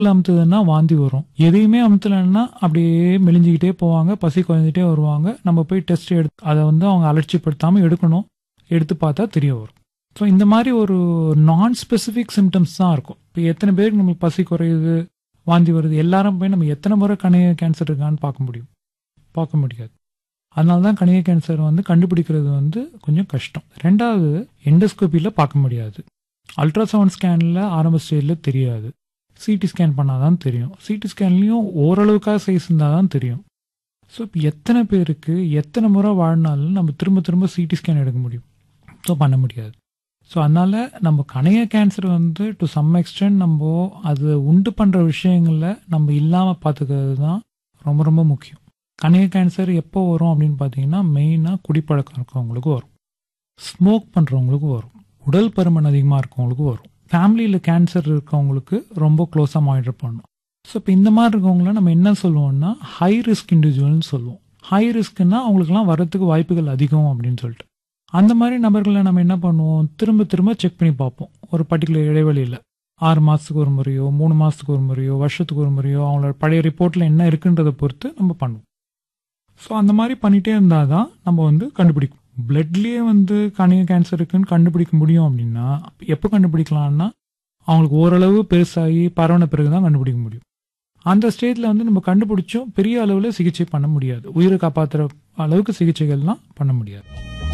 அமுத்துதுன்னா வாந்தி வரும் எதையுமே அமுத்தலைன்னா அப்படியே மெலிஞ்சுக்கிட்டே போவாங்க பசி குறைஞ்சிட்டே வருவாங்க நம்ம போய் டெஸ்ட் எடுத்து அதை வந்து அவங்க அலட்சிப்படுத்தாமல் எடுக்கணும் எடுத்து பார்த்தா தெரிய வரும் ஸோ இந்த மாதிரி ஒரு நான் ஸ்பெசிஃபிக் சிம்டம்ஸ் தான் இருக்கும் இப்போ எத்தனை பேருக்கு நம்மளுக்கு பசி குறையுது வாந்தி வருது எல்லாரும் போய் நம்ம எத்தனை முறை கணைய கேன்சர் இருக்கான்னு பார்க்க முடியும் பார்க்க முடியாது அதனால தான் கணைய கேன்சர் வந்து கண்டுபிடிக்கிறது வந்து கொஞ்சம் கஷ்டம் ரெண்டாவது எண்டோஸ்கோப்பியில் பார்க்க முடியாது அல்ட்ராசவுண்ட் ஸ்கேனில் ஆரம்ப ஸ்டேஜில் தெரியாது சிடி ஸ்கேன் பண்ணால் தான் தெரியும் சிடி ஸ்கேன்லேயும் ஓரளவுக்காக சைஸ் இருந்தால் தான் தெரியும் ஸோ இப்போ எத்தனை பேருக்கு எத்தனை முறை வாழ்னாலும் நம்ம திரும்ப திரும்ப சிடி ஸ்கேன் எடுக்க முடியும் ஸோ பண்ண முடியாது ஸோ அதனால் நம்ம கணைய கேன்சர் வந்து டு சம் எக்ஸ்டென்ட் நம்ம அது உண்டு பண்ணுற விஷயங்களில் நம்ம இல்லாமல் பார்த்துக்கிறது தான் ரொம்ப ரொம்ப முக்கியம் கணைய கேன்சர் எப்போ வரும் அப்படின்னு பார்த்தீங்கன்னா மெயினாக குடிப்பழக்கம் இருக்கவங்களுக்கு வரும் ஸ்மோக் பண்ணுறவங்களுக்கு வரும் உடல் பருமன் அதிகமாக இருக்கவங்களுக்கு வரும் ஃபேமிலியில் கேன்சர் இருக்கவங்களுக்கு ரொம்ப க்ளோஸாக மானிட்டர் பண்ணணும் ஸோ இப்போ இந்த மாதிரி இருக்கவங்கள நம்ம என்ன சொல்லுவோம்னா ஹை ரிஸ்க் இண்டிவிஜுவல்னு சொல்லுவோம் ஹை ரிஸ்க்னா அவங்களுக்குலாம் வரத்துக்கு வாய்ப்புகள் அதிகம் அப்படின்னு சொல்லிட்டு அந்த மாதிரி நபர்களை நம்ம என்ன பண்ணுவோம் திரும்ப திரும்ப செக் பண்ணி பார்ப்போம் ஒரு பர்டிகுலர் இடைவெளியில் ஆறு மாதத்துக்கு ஒரு முறையோ மூணு மாதத்துக்கு ஒரு முறையோ வருஷத்துக்கு ஒரு முறையோ அவங்களோட பழைய ரிப்போர்ட்டில் என்ன இருக்குன்றதை பொறுத்து நம்ம பண்ணுவோம் ஸோ அந்த மாதிரி பண்ணிகிட்டே இருந்தால் தான் நம்ம வந்து கண்டுபிடிக்கும் பிளட்லேயே வந்து கணைய கேன்சர் இருக்குன்னு கண்டுபிடிக்க முடியும் அப்படின்னா எப்போ கண்டுபிடிக்கலாம்னா அவங்களுக்கு ஓரளவு பெருசாகி பரவன பிறகு தான் கண்டுபிடிக்க முடியும் அந்த ஸ்டேஜில் வந்து நம்ம கண்டுபிடிச்சோம் பெரிய அளவில் சிகிச்சை பண்ண முடியாது உயிரை காப்பாற்றுற அளவுக்கு சிகிச்சைகள்லாம் பண்ண முடியாது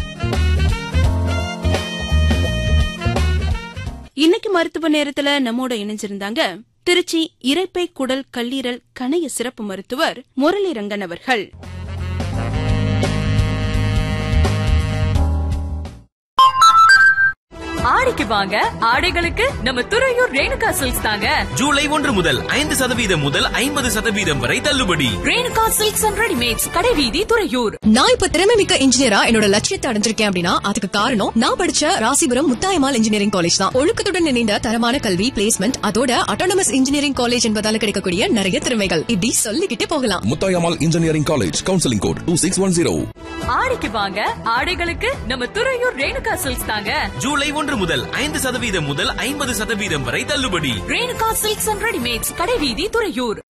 இன்னைக்கு மருத்துவ நேரத்துல நம்மோட இணைஞ்சிருந்தாங்க திருச்சி இரைப்பை குடல் கல்லீரல் கணைய சிறப்பு மருத்துவர் முரளிரங்கன் அவர்கள் ஆடிக்கு வாங்க ஆடைகளுக்கு நம்ம துறையூர் ரேணுகா சில்க்ஸ் தாங்க ஜூலை ஒன்று முதல் ஐந்து சதவீதம் முதல் ஐம்பது சதவீதம் வரை தள்ளுபடி ரேணுகா சில்க்ஸ் அண்ட் ரெடிமேட்ஸ் கடைவீதி துறையூர் நான் இப்ப திறமை மிக்க இன்ஜினியரா என்னோட லட்சியத்தை அடைஞ்சிருக்கேன் அப்படின்னா அதுக்கு காரணம் நான் படிச்ச ராசிபுரம் முத்தாயமால் இன்ஜினியரிங் காலேஜ் தான் ஒழுக்கத்துடன் இணைந்த தரமான கல்வி பிளேஸ்மெண்ட் அதோட அட்டானமஸ் இன்ஜினியரிங் காலேஜ் என்பதால கிடைக்கக்கூடிய நிறைய திறமைகள் இப்படி சொல்லிக்கிட்டே போகலாம் Muthayammal engineering college counselling code two six one zero ஆடிக்கு வாங்க ஆடைகளுக்கு நம்ம துறையூர் ரேணுகா சில்க்ஸ் தாங்க ஜூலை ஒன்று முதல் ஐந்து சதவீதம் முதல் ஐம்பது சதவீதம் வரை தள்ளுபடி ரேணுகா சில்க்ஸ் அண்ட் ரெடிமேட்ஸ் கடைவீதி துறையூர்